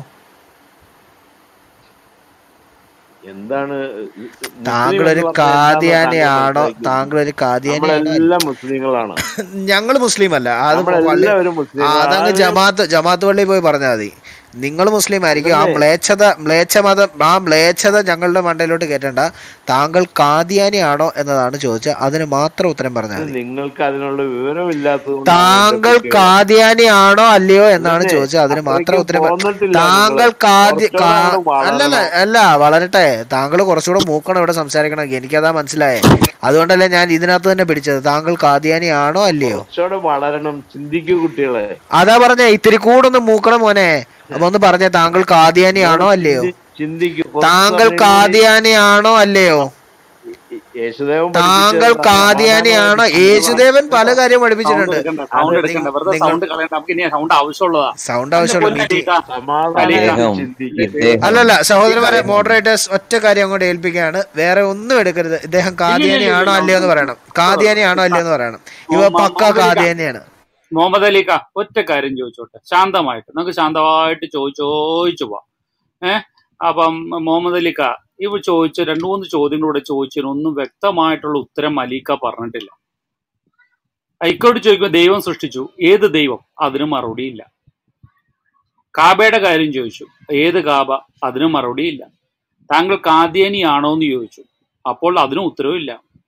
എന്താണ് മുസ്ലിം താങ്കളൊരു എന്ന് പറഞ്ഞാൽ എന്താണെന്ന് കാദിയാനിയാണോ താങ്കൾ മനസ്സിലാക്കിയിരിക്കുന്നത് താങ്കളൊരു കാദിയാനിയാണോ നമ്മളെല്ലാം മുസ്ലിങ്ങളാണ് ഞങ്ങൾ മുസ്ലിം അല്ല അത് പള്ളി നമ്മളെല്ലാവരും ആ, മുസ്ലിങ്ങൾ അതങ്ങ് ആരും ജമാഅത്ത് ജമാഅത്ത് പള്ളിയിൽ പോയി പറഞ്ഞാൽ മതി നിങ്ങൾ മുസ്ലിം ആയിരിക്കും ആ അതല്ലേ മ്ലേച്ഛത മ്ലേച്ഛ മതം ആ മ്ലേച്ഛത ഞങ്ങളുടെ മണ്ടയിലോട്ട് കയറ്റണ്ട താങ്കൾ കാദിയാനിയാണോ എന്നതാണ് ചോദിച്ചത് അതിന് മാത്രം ഉത്തരം പറഞ്ഞാൽ ഇത് മതി നിങ്ങൾക്ക് അതിനുള്ള വിവരമില്ലാത്തതുകൊണ്ടാണ് താങ്കൾ ഇതിനെപ്പറ്റി കാദിയാനിയാണോ അല്ലയോ എന്നാണ് ഇല്ലെന്നേ ചോദിച്ചത് അതിന് മാത്രം അത്രയ്ക്ക് ഉത്തരം പറ- പോന്നിട്ടില്ല നിങ്ങള് താങ്കൾ കാദ്യ കുറച്ചുകൂടെ കാ അങ്ങോട്ട് അല്ലല്ല വളരണം അല്ല വളരട്ടെ താങ്കൾ കുറച്ചുകൂടെ മൂക്കണം ഇവിടെ സംസാരിക്കണം എനിക്കതാ മനസ്സിലായേ അതുകൊണ്ടല്ലേ ഞാൻ ഇതിനകത്ത് തന്നെ പിടിച്ചത് താങ്കൾ കാദിയാനിയാണോ അല്ലയോ കുറച്ചുകൂടെ വളരണം ചിന്തിക്കൂ കുട്ടികളെ അതാ പറഞ്ഞേ ഇത്തിരി കൂടെ ഒന്ന് മൂക്കണം മോനെ അപ്പൊ ഒന്ന് പറഞ്ഞേ താങ്കൾ കാദിയാനിയാണോ നിങ്ങള് അല്ലയോ ചിന്തി ചിന്തിക്കൂ കുറച്ച് താങ്കൾ സമയം കൂടി കാദിയാനിയാണോ അല്ലയോ യേശുദേവൻ താങ്കൾ പഠിപ്പിച്ചത് കാദിയാനിയാണോ സമാധാനമായിട്ട് യേശുദേവൻ പല കേട്ടോ കാര്യം സൗണ്ട് പഠിപ്പിച്ചിട്ടുണ്ട് എടുക്കണ്ട അത് സൗണ്ട് നിങ്ങ എടുക്കണ്ട വെറുതെ നിങ്ങൾ സൗണ്ട് കളയണ്ട നമുക്ക് ഇനി സൗണ്ട് ആവശ്യമുള്ളതാ സൗണ്ട് എന്റെ ആവശ്യമുള്ള പൊന്ന മീറ്റിംഗ് അലീക്ക അലീക്ക സമാധാനമായിട്ട് ഇദ്ദേഹം ചിന്തിക്കട്ടെ ഇദ്ദേഹം അല്ലല്ല സഹോദരന്മാരെ ഇക്ക മോഡറേറ്റേഴ്സ് ഒറ്റ കാര്യം അങ്ങോട്ട് ഏൽപ്പിക്കുകയാണ് വേറെ ഒന്നും എടുക്കരുത് ഇദ്ദേഹം ഇല്ല ഇല്ല ഇല്ല കാദിയാനിയാണോ ഇല്ല അല്ലയോ എന്ന് പറയണം കാദിയാനിയാണോ അല്ലയോ എന്ന് പറയണം ഇവ പക്ക മുഹമ്മദ് അലിക്ക കാദിയാനിയാണ് മുഹമ്മദ് അലിക്ക ഒറ്റ കാര്യം ചോദിച്ചോട്ടെ ശാന്തമായിട്ട് നമുക്ക് ശാന്തമായിട്ട് ചോദിച്ചു ചോദിച്ചു പോവാം ഏഹ് അപ്പം മുഹമ്മദ് അലിക്ക ഇവ ചോദിച്ച രണ്ടു മൂന്ന് ചോദ്യങ്ങളൂടെ ചോദിച്ചതിന് ഒന്നും വ്യക്തമായിട്ടുള്ള ഉത്തരം അലീക്ക പറഞ്ഞിട്ടില്ല ഇക്കോട് ചോദിക്കുമ്പോൾ ദൈവം സൃഷ്ടിച്ചു ഏത് ദൈവം അതിന് മറുപടിയില്ല കാബയുടെ കാര്യം ചോദിച്ചു ഏത് കാബ അതിന് മറുപടിയില്ല താങ്കൾ കാദ്യാനിയാണോ എന്ന് ചോദിച്ചു അപ്പോൾ അതിനും ഉത്തരവില്ല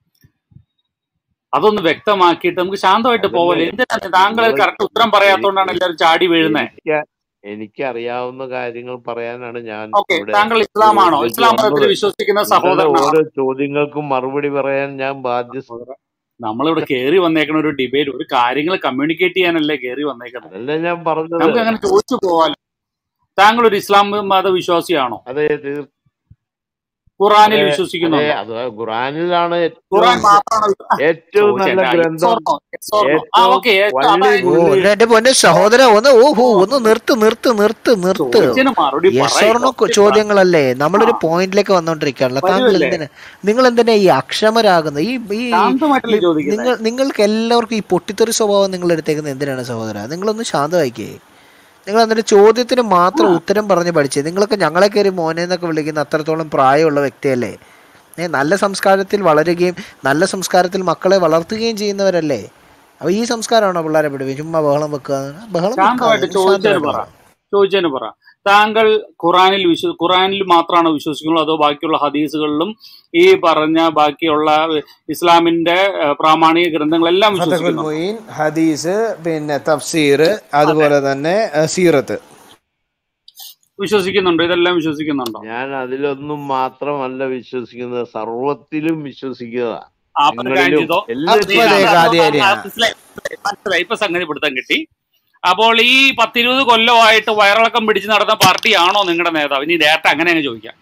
അതൊന്ന് വ്യക്തമാക്കിയിട്ട് നമുക്ക് ശാന്തമായിട്ട് അതല്ലേ പോവല്ലേ എന്തിനാണ് താങ്കൾ നിങ്ങൾ കറക്റ്റ് ഉത്തരം പറയാത്തോണ്ടാണ് എനിക്ക് എല്ലാവരും ചാടി വീഴുന്നത് എനിക്ക് എനിക്ക് അറിയാവുന്ന കാര്യങ്ങൾ പറയാനാണ് ഞാൻ ഓക്കെ ഇവിടെ താങ്കൾ ഇസ്ലാമാണോ ചോദ്യങ്ങൾക്ക് ഇസ്ലാം മതത്തിൽ വന്നത് വിശ്വസിക്കുന്ന നിങ്ങളുടെ സഹോദരനാണോ ഓരോ ചോദ്യങ്ങൾക്കും മറുപടി പറയാൻ ഞാൻ ബാധ്യസ്ഥ സഹോദര നമ്മളിവിടെ കയറി വന്നേക്കണ ഒരു ഡിബേറ്റ് ഒരു കാര്യങ്ങൾ കമ്മ്യൂണിക്കേറ്റ് ചെയ്യാനല്ലേ കയറി വന്നേക്കുന്നത് അതല്ലേ ഞാൻ പറഞ്ഞത് നമുക്ക് അങ്ങനെ ചോദിച്ചു പോവാലോ താങ്കൾ ഒരു ഇസ്ലാം മത വിശ്വാസിയാണോ അതെ തീർ- ഖുറാനിൽ അതെ അതെ വിശ്വസിക്കുന്നുണ്ടോ അത് ഖുറാനിലാണ് ഖുറാൻ ഏറ്റവും മാത്രമാണ് ഏറ്റവും നല്ല ചോദിച്ചേട്ടാ യെസ് ഗ്രന്ഥം ഓർണോ യെസ് ഓർണോ ആ ഏറ്റവും ഓക്കെ വള്ളി അതായത് ഓ പുള്ളി എന്റെ എന്റെ പൊന്നെ സഹോദര ഒന്ന് ഓഹോ ഒന്ന് നിർത്ത് നിർത്ത് നിർത്ത് നിർത്ത് ചോദിച്ചതിന് മറുപടി യെസ് പറയ് ഓർണോ കുറച്ച് പറ ചോദ്യങ്ങളല്ലേ ആ നമ്മളൊരു പോയിന്റിലേക്ക് വന്നോണ്ടിരിക്കുകയാണല്ലോ താങ്കൾ വരുമല്ലേ എന്തിനാ നിങ്ങൾ എന്തിനാ ഈ അക്ഷമരാകുന്നത് ഈ ഈ ശാന്തമായിട്ടല്ലേ ഈ ചോദിക്കുന്നത് നിങ്ങൾ നിങ്ങൾക്ക് എല്ലാവർക്കും ഈ പൊട്ടിത്തെറി സ്വഭാവം നിങ്ങൾ എടുത്തേക്കുന്നത് എന്തിനാണ് സഹോദര നിങ്ങളൊന്ന് ശാന്തമായിക്കേ നിങ്ങൾ എന്നിട്ട് ചോദ്യത്തിന് ആ മാത്രം ഉത്തരം പറഞ്ഞ് പഠിച്ചേ നിങ്ങളൊക്കെ ഞങ്ങളെ കയറി മോനെ എന്നൊക്കെ വിളിക്കുന്ന അത്രത്തോളം പ്രായമുള്ള വ്യക്തിയല്ലേ ഏ നല്ല സംസ്കാരത്തിൽ വളരുകയും നല്ല സംസ്കാരത്തിൽ മക്കളെ വളർത്തുകയും ചെയ്യുന്നവരല്ലേ അപ്പൊ ഈ സംസ്കാരമാണോ പിള്ളേരെ പഠിപ്പിക്കുക ചുമ്മാ ബഹളം വെക്കുക ബഹളം വെക്കാതെ ശാന്തമായിട്ട് നിങ്ങൾ ചോദിച്ചതിന് ശാന്തമായിട്ട് പറ പറ ചോദിച്ചതിന് പറ താങ്കൾ ഖുറാനിൽ വിശ്വ ഖുറാനിൽ മാത്രമാണോ വിശ്വസിക്കുള്ളൂ അതോ ബാക്കിയുള്ള ഹദീസുകളിലും ഈ പറഞ്ഞ ബാക്കിയുള്ള ഇസ്ലാമിന്റെ ഏഹ്, പ്രാമാണിക ഗ്രന്ഥങ്ങളെല്ലാം ഫതഹുൽ വിശ്വസിക്കുന്നുണ്ടോ മൊയ്ൻ ഹദീസ് പിന്നെ തഫ്സീർ അതെ അതുപോലെ തന്നെ അഹ് സീറത്ത് വിശ്വസിക്കുന്നുണ്ടോ ഇതെല്ലാം വിശ്വസിക്കുന്നുണ്ടോ ഞാൻ അതിലൊന്നും മാത്രമല്ല വിശ്വസിക്കുന്നത് സർവത്തിലും വിശ്വസിക്കുക ആ അപ്പൊ ഒരു കാര്യം നിങ്ങളിലും ചെയ്തോ എല്ലാത്തിലും അപ്പതേ അത് അത് കാതിയാനിയ അത് മനസ്സിലായി മനസ്സിലായി മനസ്സിലായി. ഇപ്പൊ സംഗതി പിടുത്തം കിട്ടി അപ്പോൾ ഈ പത്തിരുപത് കൊല്ലമായിട്ട് വയറിളക്കം പിടിച്ച് നടന്ന പാർട്ടിയാണോ നിങ്ങളുടെ നേതാവ് ഇനി ഡേറ്റ അങ്ങനെ അങ്ങ് ചോദിക്കാം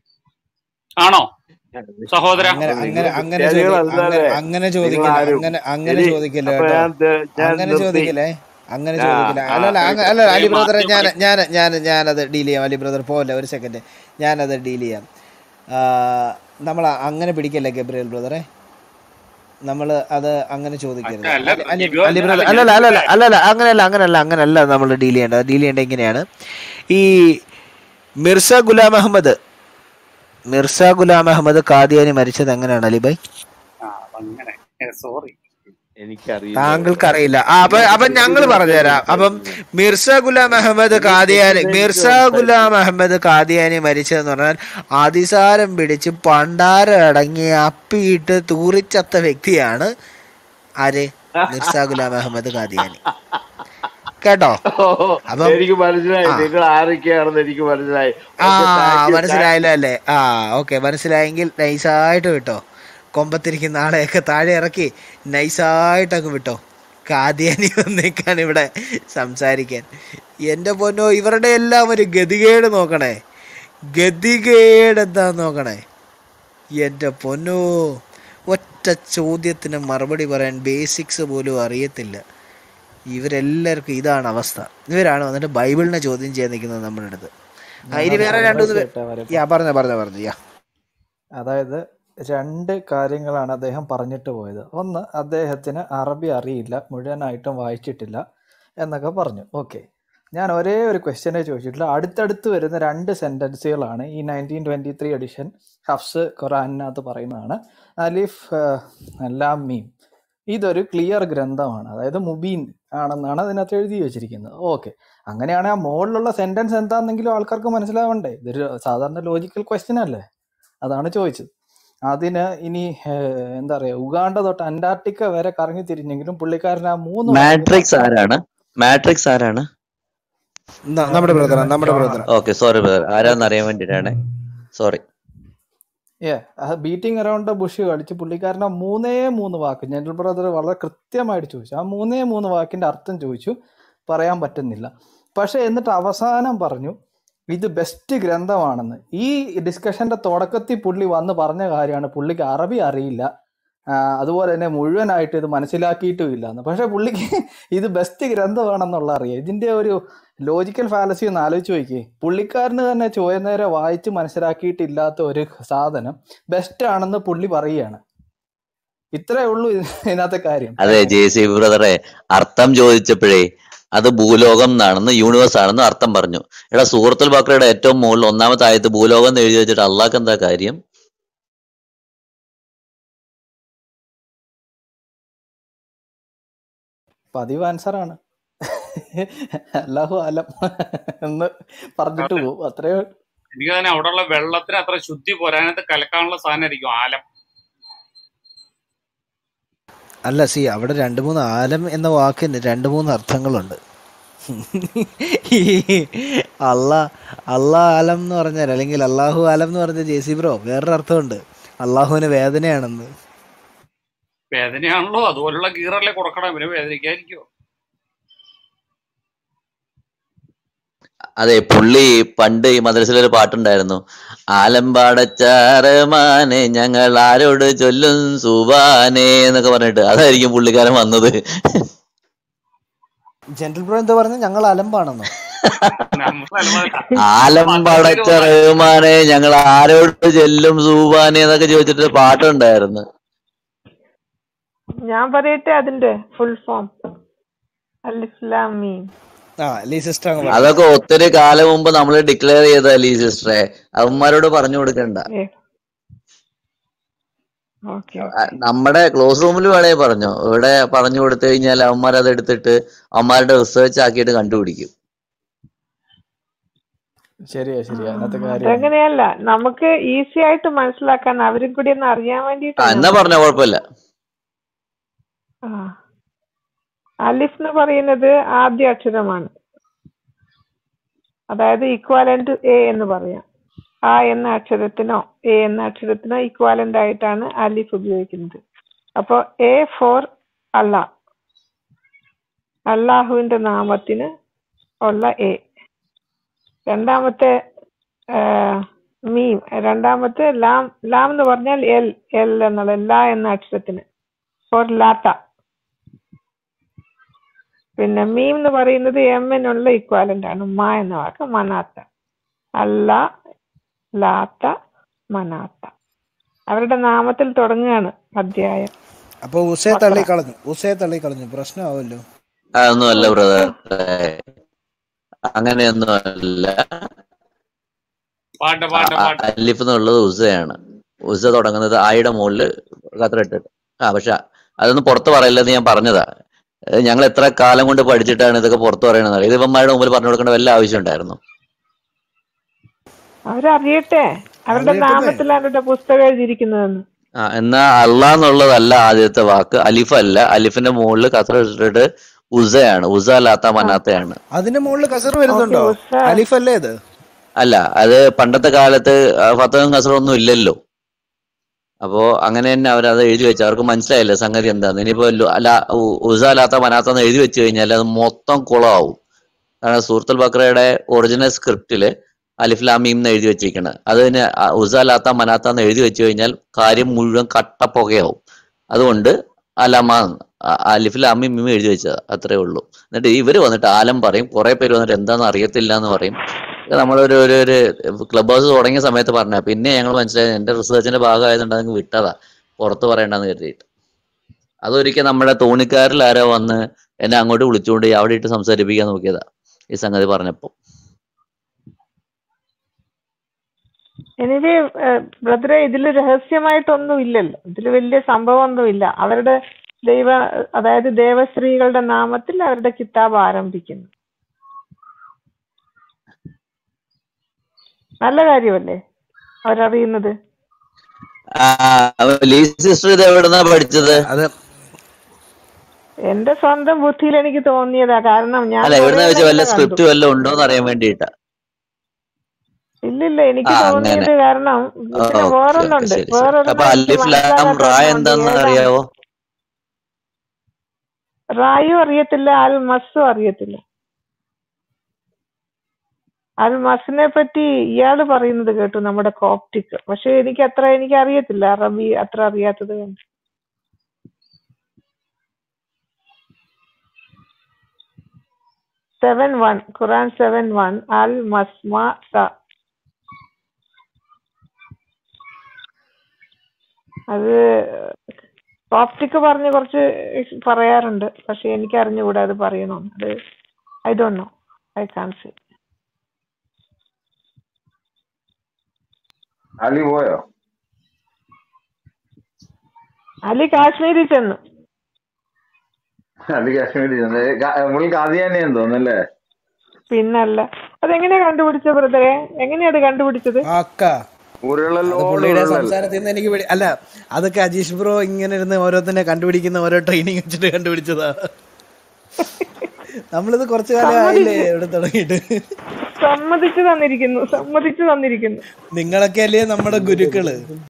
ആണോ സഹോദര അങ്ങനെ നിങ്ങൾ അങ്ങനെ അങ്ങനെ ചോദി അങ്ങനെ ക്രിസ്ത്യാനികളല്ലേ അങ്ങനെ നിങ്ങൾ ചോദിക്കില്ല ആരും അങ്ങനെ അങ്ങനെ ഇനി ചോദിക്കില്ല അപ്പൊ കേട്ടോ ഞാൻ ത- ഞാൻ അങ്ങനെ നിർത്തി ചോദിക്കില്ലേ അങ്ങനെ ആ ചോദിക്കില്ല ആ അല്ലല്ല ഏ, അങ്ങ- അല്ല അലി ഏയ് ബ്രദറെ ഞാൻ മാറ്റി ഞാൻ ഞാൻ ഞാനത് ഡീൽ ചെയ്യാം അലി ബ്രദർ പോലെ ഒരു സെക്കൻഡ് ഞാനത് ഡീൽ ചെയ്യാം നമ്മൾ അങ്ങനെ പിടിക്കല്ലേ ഗബ്രിയൽ ബ്രദറെ നമ്മൾ അത് അങ്ങനെ ചോദിക്കരുത് അല്ല അലി അലി ജിബിയോ അലി അല്ല ബ്രദർ ഞാൻ അല്ലല്ല അല്ലല്ല ചോദിക്കട്ടെ അല്ലല്ല അങ്ങനെയല്ല അങ്ങനെയല്ല അങ്ങനെയല്ല നമ്മൾ ഡീൽ ചെയ്യേണ്ടത് ഡീൽ ചെയ്യേണ്ടത് ഇങ്ങനെയാണ് ഈ മിർസ ഗുലാം അഹമ്മദ് മിർസ ഗുലാം അഹമ്മദ് കാദിയാനി മരിച്ചത് എങ്ങനെയാണ് അലി ഭായ് ആ അങ്ങനെ സോറി എനിക്കറിയില്ല താങ്കൾക്ക് ബ്രദറെ അറിയില്ല ആ, അപ്പൊ അപ്പൊ ഞങ്ങൾ പറഞ്ഞുതരാം അപ്പം മിർസ ഗുലാം അഹമ്മദ് ഈ കാദിയാനി ക്വസ്റ്റിനെ മിർസ എനിക്ക് ഗുലാം സംസാരിക്കും അഹമ്മദ് കാദിയാനി മരിച്ചതെന്ന് പറഞ്ഞാൽ അതിസാരം പിടിച്ച് പണ്ടാരം അടങ്ങി അപ്പിയിട്ട് തൂറിച്ചത്ത വ്യക്തിയാണ് ആര് മിർസ ഗുലാം അഹമ്മദ് കാദിയാനി കേട്ടോ ഓ, അപ്പം എനിക്ക് മനസ്സിലായി ആ നിങ്ങൾ ആരൊക്കെയാണെന്ന് എനിക്ക് മനസ്സിലായി ആ ഓക്കെ താങ്ക് യു താങ്ക് മനസ്സിലായല്ലോ അല്ലേ ആ ഓക്കെ മനസ്സിലായെങ്കിൽ നൈസായിട്ട് വിട്ടോ കൊമ്പത്തിരിക്കുന്ന ആളെയൊക്കെ താഴെ ഇറക്കി നൈസായിട്ട് അങ്ങ് വിട്ടോ കാദ്യാനി വന്നേക്കാണ് ഇവിടെ സംസാരിക്കാൻ എൻ്റെ പൊന്നോ ഇവരുടെ എല്ലാം ഒരു ഗതികേട് നോക്കണേ ഗതികേട് എന്താന്ന് നോക്കണേ എൻ്റെ പൊന്നോ ഒറ്റ ചോദ്യത്തിന് മറുപടി പറയാൻ ബേസിക്സ് പോലും അറിയത്തില്ല ഇവരെല്ലാവർക്കും ഇതാണ് അവസ്ഥ ഇവരാണ് വന്നിട്ട് ബൈബിളിനെ ചോദ്യം ചെയ്യാൻ നിൽക്കുന്നത് നമ്മുടെ അടുത്ത് ആ ഇനി ഞാനത് വേറെ രണ്ടു സമ്മറൈസ് മൂന്ന് ചെയ്യട്ടെ വരപ്പ യാ പറഞ്ഞ പറഞ്ഞ പറഞ്ഞു യാ അതായത് രണ്ട് കാര്യങ്ങളാണ് അദ്ദേഹം പറഞ്ഞിട്ട് പോയത് ഒന്ന് അദ്ദേഹത്തിന് അറബി അറിയില്ല മുഴുവനായിട്ടും വായിച്ചിട്ടില്ല എന്നൊക്കെ പറഞ്ഞു ഓക്കെ ഞാൻ ഒരേ ഒരു ക്വസ്റ്റ്യനെ ചോദിച്ചിട്ടില്ല അടുത്തടുത്ത് വരുന്ന രണ്ട് സെൻറ്റൻസുകളാണ് ഈ nineteen twenty three edition Hafs ഖുറാനിനകത്ത് പറയുന്നതാണ് അലിഫ് ആഹ്, ലാം മീം ഇതൊരു ക്ലിയർ ഗ്രന്ഥമാണ് അതായത് മുബീൻ ആണെന്നാണ് അതിനകത്ത് എഴുതി വെച്ചിരിക്കുന്നത് ഓക്കെ അങ്ങനെയാണെങ്കിൽ ആ മുകളിലുള്ള സെൻറ്റൻസ് എന്താണെന്നെങ്കിലും ആൾക്കാർക്ക് മനസ്സിലാവണ്ടേ ഇതൊരു സാധാരണ ലോജിക്കൽ ക്വസ്റ്റ്യൻ അല്ലേ അതാണ് ചോദിച്ചത് അതിന് ഇനി ഏഹ്, എന്താ പറയുക ഉഗാണ്ട തൊട്ട് അന്റാർട്ടിക്ക വരെ കറങ്ങി തിരിഞ്ഞെങ്കിലും പുള്ളിക്കാരൻ ആ മൂന്ന് വാക്ക് മാട്രിക്സ് മാത്രം ആരാണ് മാട്രിക്സ് ആരാണ് ന- നമ്മുടെ ബ്രദറാ നമ്മുടെ ജോണർ ബ്രദറാ ഓക്കെ സോറി ബ്രദർ ആരാന്ന് അറിയാൻ വേണ്ടിയിട്ടാണ് സോറി ഏ ബീറ്റിംഗ് അറൗണ്ട് ബുഷ് കളിച്ച് പുള്ളിക്കാരൻ ആ മൂന്നേ മൂന്ന് വാക്ക് ജനറൽ ബ്രദർ വളരെ കൃത്യമായിട്ട് ചോദിച്ചു ആ മൂന്നേ മൂന്ന് വാക്കിന്റെ അർത്ഥം ചോദിച്ചു പറയാൻ പറ്റുന്നില്ല പക്ഷെ എന്നിട്ട് അവസാനം പറഞ്ഞു ഇത് ബെസ്റ്റ് ഗ്രന്ഥമാണെന്ന് ഈ ഡിസ്കഷന്റെ തുടക്കത്തിൽ പുള്ളി വന്ന് പറഞ്ഞ കാര്യമാണ് പുള്ളിക്ക് അറബി അറിയില്ല ആ, അതുപോലെ തന്നെ മുഴുവനായിട്ട് ഇത് മനസ്സിലാക്കിയിട്ടും ഇല്ല എന്ന് പക്ഷെ പുള്ളിക്ക് ഇത് ബെസ്റ്റ് ഗ്രന്ഥമാണെന്നുള്ള അറിയാം ഇതിന്റെ ഒരു ലോജിക്കൽ ഫാലസി ഒന്ന് ആലോചിച്ച് നോക്കിയേ പുള്ളിക്കാരന് തന്നെ ചോദ്യം വായിച്ച് മനസ്സിലാക്കിയിട്ടില്ലാത്ത ഒരു സാധനം ബെസ്റ്റ് ആണെന്ന് പുള്ളി പറയുകയാണ് ഇത്രേ ഉള്ളൂ ഇത് ഇതിനകത്തെ കാര്യം അതെ ജെ സി ബ്രദറെ അർത്ഥം ചോദിച്ചപ്പോഴേ അത് ഭൂലോകം എന്നാണെന്ന് യൂണിവേഴ്സ് ആണെന്ന് അർത്ഥം പറഞ്ഞു എടാ സൂറത്തുൽ ബക്രയുടെ ഏറ്റവും മുകളിൽ ഒന്നാമത്തെ ആയത്ത് ഭൂലോകം എന്ന് എഴുതി വെച്ചിട്ട് അള്ളാഹ് എന്താ കാര്യം പതിവ് ആൻസറാണ് അല്ലാഹു അലം എന്ന് പറഞ്ഞിട്ട് അതെ പോകും അത്രയോ എനിക്ക് തന്നെ അവിടെയുള്ള വെള്ളത്തിന് അത്ര ശുദ്ധി പോരാനത്ത് കലക്കാനുള്ള സാധനമായിരിക്കും ആലം അല്ല സി അവിടെ രണ്ട് മൂന്ന് ആലം എന്ന വാക്കിന് രണ്ട് മൂന്ന് അർത്ഥങ്ങളുണ്ട് ഈ അള്ളാ അള്ളാ ആലം എന്ന് പറഞ്ഞാൽ അല്ലെങ്കിൽ അള്ളാഹു ആലം എന്ന് പറഞ്ഞ ജെ സി ബ്രോ വേറൊരു അർത്ഥമുണ്ട് അള്ളാഹുവിന് വേദനയാണെന്ന് വേദനയാണല്ലോ അതുപോലുള്ള ഗീറല്ലേ കൊടുക്കണം ഇവര് വേദനിക്കാതിരിക്കോ അതെ പുള്ളി പണ്ട് ഈ മദ്രസയിലൊരു പാട്ടുണ്ടായിരുന്നു ആലമ്പാടച്ചാറമാനെ ഞങ്ങൾ ആരോട് ചൊല്ലും സുബാനെ എന്നൊക്കെ പറഞ്ഞിട്ട് അതായിരിക്കും പുള്ളിക്കാരൻ വന്നത് ജനറൽ ബ്രോ എന്താ പറഞ്ഞ ഞങ്ങൾ അലമ്പാണെന്നോ ആലമ്പാടച്ച റഹ്മാനെ ഞങ്ങൾ ആരോട് ചെല്ലും സൂബാനെ എന്നൊക്കെ ചോദിച്ചിട്ട് പാട്ടുണ്ടായിരുന്നു ഞാൻ പറയട്ടെ അതിന്റെ ഫുൾ ഫോം അലിസ്ലാമീൻ ആ ലീ സിസ്റ്റർ അങ്ങ് പറഞ്ഞു അതൊക്കെ ഒത്തിരി കാലം മുമ്പ് നമ്മൾ ഡിക്ലെയർ ചെയ്തല്ലേ ഈ സിസ്റ്ററെ അവന്മാരോട് പറഞ്ഞു കൊടുക്കണ്ട ഓക്കെ ആ, നമ്മുടെ ക്ലോസ് റൂമിൽ വേണേ പറഞ്ഞു ഇവിടെ പറഞ്ഞു കൊടുത്തു കഴിഞ്ഞാൽ അവന്മാർ അത് എടുത്തിട്ട് അവന്മാരുടെ റിസർച്ച് ആക്കിയിട്ട് കണ്ടുപിടിക്കും ശരിയാ ശരിയാ അതിനകത്ത് കാര്യം അതങ്ങനെയല്ല നമുക്ക് ഈസി ആയിട്ട് മനസ്സിലാക്കാൻ അവരും കൂടി ഒന്ന് അറിയാൻ ആ വേണ്ടിയിട്ടാണ് എന്നാ പറഞ്ഞ കുഴപ്പമില്ല ആ. അലിഫ് എന്ന് പറയുന്നത് ആദ്യ അക്ഷരമാണ് അതായത് ഇക്വാലന്റ് എ എന്ന് പറയാം ആ എന്ന അക്ഷരത്തിനോ എ എന്ന അക്ഷരത്തിനോ ഇക്വാലന്റ് ആയിട്ടാണ് അലിഫ് ഉപയോഗിക്കുന്നത് അപ്പോ എ ഫോർ അള്ളാ അള്ളാഹുവിന്റെ നാമത്തിന് ഉള്ള എ രണ്ടാമത്തെ ആ, മീം രണ്ടാമത്തെ ലാം ലാം എന്ന് പറഞ്ഞാൽ എൽ എൽ എന്നുള്ള ലാ എന്ന അക്ഷരത്തിന് ഫോർ ലാത്ത പിന്നെ മീം എന്ന് പറയുന്നത് എമ്മിനുള്ള ഇക്വാലന്റ് ആണ് മ എന്ന വാക്ക് മനാത്ത അല്ല ലാത്ത മനാത്ത അവരുടെ നാമത്തിൽ തുടങ്ങുകയാണ് അധ്യായം അപ്പൊ ഉസയെ തള്ളി കളഞ്ഞു ഉസയെ തള്ളി കളഞ്ഞു പ്രശ്നമാവല്ലോ അതൊന്നുമല്ല ബ്രദർ അങ്ങനെയൊന്നും അല്ല പാട്ട് പാട്ട് പാട്ട് അലിഫ് എന്നുള്ളത് ഉസയാണ് ഉസ തുടങ്ങുന്നത് ആയുടെ മുകളിൽ കത്തിരിട്ടിട്ട് ആ പക്ഷെ അതൊന്നും പുറത്ത് പറയില്ലെന്ന് ഞാൻ പറഞ്ഞതാ ഏഹ് ഞങ്ങൾ എത്ര കാലം കൊണ്ട് പഠിച്ചിട്ടാണ് ഇതൊക്കെ പുറത്ത് പറയണത് ഇത് ഇവന്മാരുടെ മുമ്പിൽ പറഞ്ഞു കൊടുക്കേണ്ട വല്ല ആവശ്യം ഉണ്ടായിരുന്നു അവരറിയട്ടെ അവരുടെ അറിയട്ടെ. നാമത്തിൽ അവരുടെ പുസ്തകം എഴുതിയിരിക്കുന്നതെന്ന് ആ എന്നാ അല്ല എന്നുള്ളതല്ല ആദ്യത്തെ വാക്ക് അലിഫ് അല്ല അലിഫിന്റെ മുകളിൽ കത്തിരിട്ടിട്ട് ഉസയാണ് ഉസ അല്ലാത്ത മനാത്തയാണ് അതിന്റെ മുകളിൽ കസർ വരുന്നുണ്ടോ ഓക്കേ, ഉസ. അലിഫ് അല്ലേ ഇത് അല്ല അത് പണ്ടത്തെ കാലത്ത് ഫത്തവും കസറും ഒന്നും ഇല്ലല്ലോ അപ്പോ അങ്ങനെ തന്നെ അവരത് എഴുതി വെച്ചു അവർക്ക് മനസ്സിലായില്ല സംഗതി എന്താന്ന് ഇനിയിപ്പോ ലു- അല്ല ഉ- ഉസ അല്ലാത്ത മനാത്തെന്ന് എഴുതി വെച്ച് കഴിഞ്ഞാൽ അത് മൊത്തം കുളമാവും കാരണം സൂറത്തുൽ ബക്രയുടെ ഒറിജിനൽ സ്ക്രിപ്റ്റില് അലിഫ്ലാമീം എന്ന് എഴുതി വെച്ചിരിക്കുന്നത് അത് തന്നെ അ- ഉസ അല്ലാത്ത മനാത്ത എന്ന് എഴുതി വെച്ച് കഴിഞ്ഞാൽ കാര്യം മുഴുവൻ കട്ടപ്പുകയാവും അതുകൊണ്ട് അലമ അലിഫ്ലാമീം മീം എഴുതി വെച്ചത് അത്രേ ഉള്ളൂ എന്നിട്ട് ഇവര് വന്നിട്ട് ആലം പറയും കുറെ പേര് വന്നിട്ട് എന്താണെന്ന് അറിയത്തില്ല എന്ന് പറയും ഇത് നമ്മളൊരു ഒരു ഒരു ക്ലബ് ഹൗസ് തുടങ്ങിയ സമയത്ത് പറഞ്ഞ പിന്നെ ഞങ്ങൾ മനസ്സിലായത് എന്റെ റിസർച്ചിന്റെ ഭാഗമായതുകൊണ്ട് അതങ്ങ് വിട്ടതാ പുറത്ത് പറയണ്ടെന്ന് കരുതിയിട്ട് അതൊരിക്കൽ നമ്മുടെ തോണിക്കാരിൽ ആരോ വന്ന് എന്നെ അങ്ങോട്ട് വിളിച്ചുകൊണ്ട് അവിടെ ഇട്ട് സംസാരിപ്പിക്കാൻ നോക്കിയതാ ഈ സംഗതി പറഞ്ഞപ്പോ എനിവേ ബ്രദറെ ഇതിൽ രഹസ്യമായിട്ടൊന്നും ഇല്ലല്ലോ ഇതിൽ വലിയ സംഭവമൊന്നും ഇല്ല അവരുടെ ദൈവ അതായത് ദേവസ്ത്രീകളുടെ നാമത്തിൽ അവരുടെ കിതാബ് ആരംഭിക്കുന്നു നല്ല കാര്യമല്ലേ അവരറിയുന്നത് സിസ്റ്റർ ഇത് എവിടുന്നാ പഠിച്ചത് അത് എന്റെ സ്വന്തം ബുദ്ധിയിൽ എനിക്ക് തോന്നിയതാ കാരണം ഞാൻ അല്ല എവിടുന്ന കുറേ വെച്ചാൽ വല്ല ഇങ്ങനെ കണ്ടു സ്ക്രിപ്റ്റ് വല്ലതും ഉണ്ടോന്ന് അറിയാൻ വേണ്ടിയിട്ടാ ഇല്ലില്ല എനിക്ക് ആ, തോന്നിയത് അങ്ങനെ. കാരണം പിന്നെ ഓക്കെ ഓക്കെ വേറൊന്നുണ്ട് ശരി ശരി വേറൊരെണ്ണം അപ്പൊ എനിക്ക് അലിഫ് ലാം മനസ്സിലാകാത്ത റാ ഒരെണ്ണമുണ്ട് എന്താന്ന് ഏതാണ് അറിയാവോ റായും അറിയത്തില്ല അൽ മസ്സും അറിയത്തില്ല അൽ മസിനെ പറ്റി ഇയാള് പറയുന്നത് കേട്ടു നമ്മുടെ കോപ്റ്റിക് പക്ഷെ എനിക്ക് അത്ര എനിക്ക് അറിയത്തില്ല അറബി അത്ര അറിയാത്തത് കൊണ്ട് സെവൻ വൺ ഖുറാൻ സെവൻ വൺ അൽ മസ്മ സ അത് കോപ്റ്റിക് പറഞ്ഞ് കുറച്ച് പറയാറുണ്ട് പക്ഷെ എനിക്ക് അറിഞ്ഞുകൂടാ അത് പറയണമെന്ന് അത് I don't know I can see Ali പോയോ അലി കാശ്മീരിൽ ചെന്നു അത് കാശ്മീരി മുൾ കാദിയാനിയാന്ന് തോന്നുന്നല്ലേ പിന്നല്ല അതെങ്ങനെയാ കണ്ടുപിടിച്ചത് ബ്രദറെ എങ്ങനെയാ കണ്ടുപിടിച്ചത് ആക്ക അത് ഉരുളലോട് പുള്ളിയുടെ ഉരുളൽ സംസാരത്തിൽ നിന്ന് എനിക്ക് പിടി- അല്ല അതൊക്കെ അജീഷ് ബ്രോ ഇങ്ങനെ ഇരുന്ന് ഓരോരുത്തരെ കണ്ടുപിടിക്കുന്ന ഓരോ ട്രെയിനിങ് വെച്ചിട്ട് കണ്ടുപിടിച്ചതാ നമ്മളിത് കുറച്ചു കാലം ആയില്ലേ ഇവിടെ തുടങ്ങിയിട്ട് സമ്മതിച്ചു തന്നിരിക്കുന്നു സമ്മതിച്ചു തന്നിരിക്കുന്നു നിങ്ങളൊക്കെ അല്ലേ നമ്മുടെ ഗുരുക്കള്